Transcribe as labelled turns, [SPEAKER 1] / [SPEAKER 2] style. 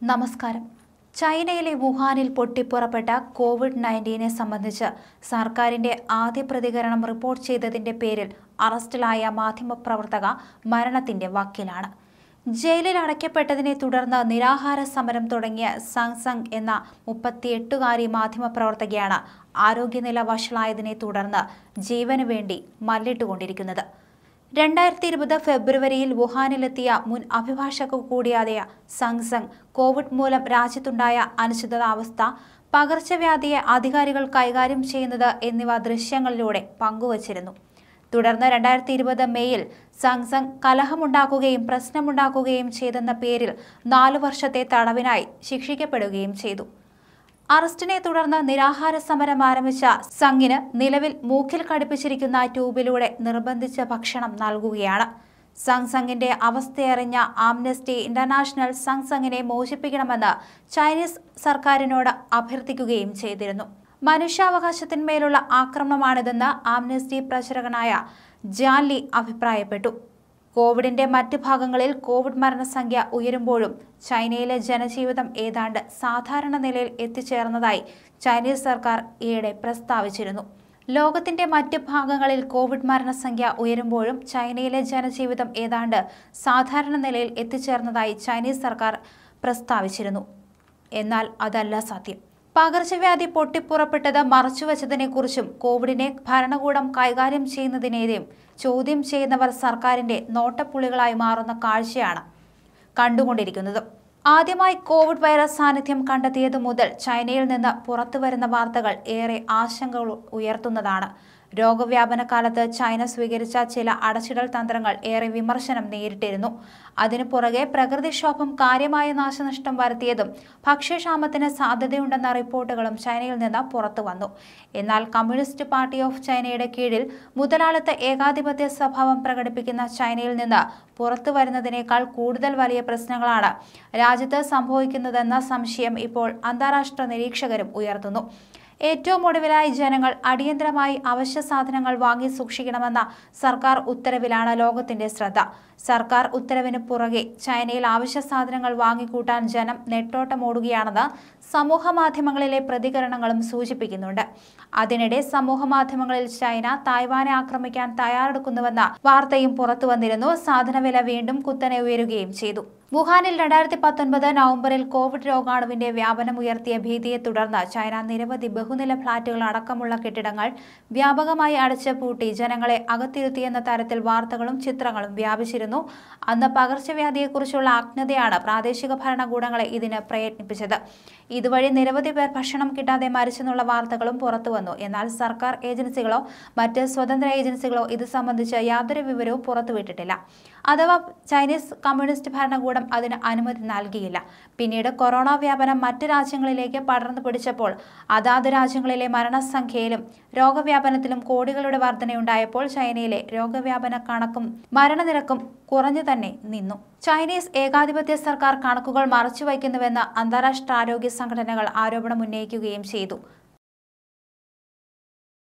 [SPEAKER 1] നമസ്കാരം ചൈനയിലെ വുഹാനിൽ പൊട്ടിപ്പുറപ്പെട്ട കോവിഡ് നയൻറ്റീനെ സംബന്ധിച്ച് സർക്കാരിന്റെ ആദ്യ പ്രതികരണം റിപ്പോർട്ട് ചെയ്തതിന്റെ പേരിൽ അറസ്റ്റിലായ മാധ്യമപ്രവർത്തക മരണത്തിന്റെ വക്കിലാണ് ജയിലിൽ അടയ്ക്കപ്പെട്ടതിനെ തുടർന്ന് നിരാഹാര സമരം തുടങ്ങിയ സങ് സങ് എന്ന മുപ്പത്തിയെട്ടുകാരി മാധ്യമപ്രവർത്തകയാണ് ആരോഗ്യനില വഷളായതിനെ തുടർന്ന് ജീവന് വേണ്ടി മല്ലിട്ടുകൊണ്ടിരിക്കുന്നത് രണ്ടായിരത്തി ഇരുപത് ഫെബ്രുവരിയിൽ വുഹാനിലെത്തിയ മുൻ അഭിഭാഷക കൂടിയായ സങ് സങ് കോവിഡ് മൂലം രാജ്യത്തുണ്ടായ അനിശ്ചിതാവസ്ഥ പകർച്ചവ്യാധിയെ അധികാരികൾ കൈകാര്യം ചെയ്യുന്നത് എന്നിവ ദൃശ്യങ്ങളിലൂടെ പങ്കുവച്ചിരുന്നു തുടർന്ന് രണ്ടായിരത്തി ഇരുപത് മെയ്യിൽ സങ് സങ് കലഹമുണ്ടാക്കുകയും പ്രശ്നമുണ്ടാക്കുകയും ചെയ്തെന്ന പേരിൽ നാലു വർഷത്തെ തടവിനായി ശിക്ഷിക്കപ്പെടുകയും ചെയ്തു അറസ്റ്റിനെ തുടർന്ന് നിരാഹാര സമരം ആരംഭിച്ച സംഘിന് നിലവിൽ മൂക്കിൽ ഘടിപ്പിച്ചിരിക്കുന്ന ട്യൂബിലൂടെ നിർബന്ധിച്ച ഭക്ഷണം നൽകുകയാണ് സംഗ് സംഘിന്റെ അവസ്ഥയറിഞ്ഞ ആംനസ്റ്റി ഇന്റർനാഷണൽ സംഗ് സംഘിനെ മോചിപ്പിക്കണമെന്ന് ചൈനീസ് സർക്കാരിനോട് അഭ്യർത്ഥിക്കുകയും ചെയ്തിരുന്നു മനുഷ്യാവകാശത്തിന്മേലുള്ള ആക്രമണമാണിതെന്ന് ആംനസ്റ്റി പ്രചാരകനായ ജാൻ ലി അഭിപ്രായപ്പെട്ടു കോവിഡിന്റെ മറ്റ് ഭാഗങ്ങളിൽ കോവിഡ് മരണസംഖ്യ ഉയരുമ്പോഴും ചൈനയിലെ ജനജീവിതം ഏതാണ്ട് സാധാരണ നിലയിൽ എത്തിച്ചേർന്നതായി ചൈനീസ് സർക്കാർ ഈയിടെ പ്രസ്താവിച്ചിരുന്നു ലോകത്തിന്റെ മറ്റ് ഭാഗങ്ങളിൽ കോവിഡ് മരണസംഖ്യ ഉയരുമ്പോഴും ചൈനയിലെ ജനജീവിതം ഏതാണ്ട് സാധാരണ നിലയിൽ എത്തിച്ചേർന്നതായി ചൈനീസ് സർക്കാർ പ്രസ്താവിച്ചിരുന്നു എന്നാൽ അതല്ല സത്യം പകർച്ചവ്യാധി പൊട്ടിപ്പുറപ്പെട്ടത് മറച്ചുവെച്ചതിനെക്കുറിച്ചും കോവിഡിനെ ഭരണകൂടം കൈകാര്യം ചെയ്യുന്നതിനെതിരെയും ചോദ്യം ചെയ്യുന്നവർ സർക്കാരിന്റെ നോട്ടപ്പുള്ളികളായി മാറുന്ന കാഴ്ചയാണ് കണ്ടുകൊണ്ടിരിക്കുന്നത് ആദ്യമായി കോവിഡ് വൈറസ് സാന്നിധ്യം കണ്ടെത്തിയതു മുതൽ ചൈനയിൽ നിന്ന് പുറത്തുവരുന്ന വാർത്തകൾ ഏറെ ആശങ്കകൾ ഉയർത്തുന്നതാണ് രോഗവ്യാപന കാലത്ത് ചൈന സ്വീകരിച്ച ചില അടച്ചിടൽ തന്ത്രങ്ങൾ ഏറെ വിമർശനം നേരിട്ടിരുന്നു അതിനു പുറകെ പ്രകൃതിക്ഷോഭം കാര്യമായ നാശനഷ്ടം വരുത്തിയതും ഭക്ഷ്യക്ഷാമത്തിന് സാധ്യതയുണ്ടെന്ന റിപ്പോർട്ടുകളും ചൈനയിൽ നിന്ന് പുറത്തു വന്നു എന്നാൽ കമ്മ്യൂണിസ്റ്റ് പാർട്ടി ഓഫ് ചൈനയുടെ കീഴിൽ മുതലാളിത്ത ഏകാധിപത്യ സ്വഭാവം പ്രകടിപ്പിക്കുന്ന ചൈനയിൽ നിന്ന് പുറത്തു വരുന്നതിനേക്കാൾ കൂടുതൽ വലിയ പ്രശ്നങ്ങളാണ് രാജ്യത്ത് സംഭവിക്കുന്നതെന്ന സംശയം ഇപ്പോൾ അന്താരാഷ്ട്ര നിരീക്ഷകരും ഉയർത്തുന്നു ഏറ്റവും ഒടുവിലായി ജനങ്ങൾ അടിയന്തരമായി അവശ്യ സാധനങ്ങൾ വാങ്ങി സൂക്ഷിക്കണമെന്ന സർക്കാർ ഉത്തരവിലാണ് ലോകത്തിന്റെ ശ്രദ്ധ സർക്കാർ ഉത്തരവിന് പുറകെ ചൈനയിൽ അവശ്യ സാധനങ്ങൾ വാങ്ങിക്കൂട്ടാൻ ജനം നെട്ടോട്ടമോടുകയാണെന്ന് സമൂഹ മാധ്യമങ്ങളിലെ പ്രതികരണങ്ങളും സൂചിപ്പിക്കുന്നുണ്ട് അതിനിടെ സമൂഹ മാധ്യമങ്ങളിൽ ചൈന തായ്വാനെ ആക്രമിക്കാൻ തയ്യാറെടുക്കുന്നുവെന്ന വാർത്തയും പുറത്തു വന്നിരുന്നു സാധനവില വീണ്ടും കുത്തനെ ഉയരുകയും ചെയ്തു വുഹാനിൽ രണ്ടായിരത്തി പത്തൊൻപത് നവംബറിൽ കോവിഡ് രോഗാണുവിന്റെ വ്യാപനം ഉയർത്തിയ ഭീതിയെ തുടർന്ന് ചൈന നിരവധി ബഹുനില ഫ്ളാറ്റുകൾ അടക്കമുള്ള കെട്ടിടങ്ങൾ വ്യാപകമായി അടച്ചു പൂട്ടി ജനങ്ങളെ അകത്തിരുത്തിയെന്ന തരത്തിൽ വാർത്തകളും ചിത്രങ്ങളും വ്യാപിച്ചിരുന്നു അന്ന് പകർച്ചവ്യാധിയെക്കുറിച്ചുള്ള അജ്ഞതയാണ് പ്രാദേശിക ഭരണകൂടങ്ങളെ ഇതിന് പ്രയത്നിപ്പിച്ചത് ഇതുവഴി നിരവധി പേർ ഭക്ഷണം കിട്ടാതെ മരിച്ചെന്നുള്ള വാർത്തകളും പുറത്തുവന്നു എന്നാൽ സർക്കാർ ഏജൻസികളോ മറ്റ് സ്വതന്ത്ര ഏജൻസികളോ ഇത് സംബന്ധിച്ച് യാതൊരു വിവരവും പുറത്തുവിട്ടിട്ടില്ല അഥവാ ചൈനീസ് കമ്മ്യൂണിസ്റ്റ് ഭരണകൂടം അതിന് അനുമതി നൽകിയില്ല പിന്നീട് കൊറോണ വ്യാപനം മറ്റ് രാജ്യങ്ങളിലേക്ക് പടർന്നു പിടിച്ചപ്പോൾ അതാത് രാജ്യങ്ങളിലെ മരണസംഖ്യയിലും രോഗവ്യാപനത്തിലും കോടികളുടെ വർധനയുണ്ടായപ്പോൾ ചൈനയിലെ രോഗവ്യാപന കണക്കും മരണനിരക്കും കുറഞ്ഞു തന്നെ നിന്നു ചൈനീസ് ഏകാധിപത്യ സർക്കാർ കണക്കുകൾ മറച്ചുവയ്ക്കുന്നുവെന്ന് അന്താരാഷ്ട്ര ആരോഗ്യ സംഘടനകൾ ആരോപണം ഉന്നയിക്കുകയും ചെയ്തു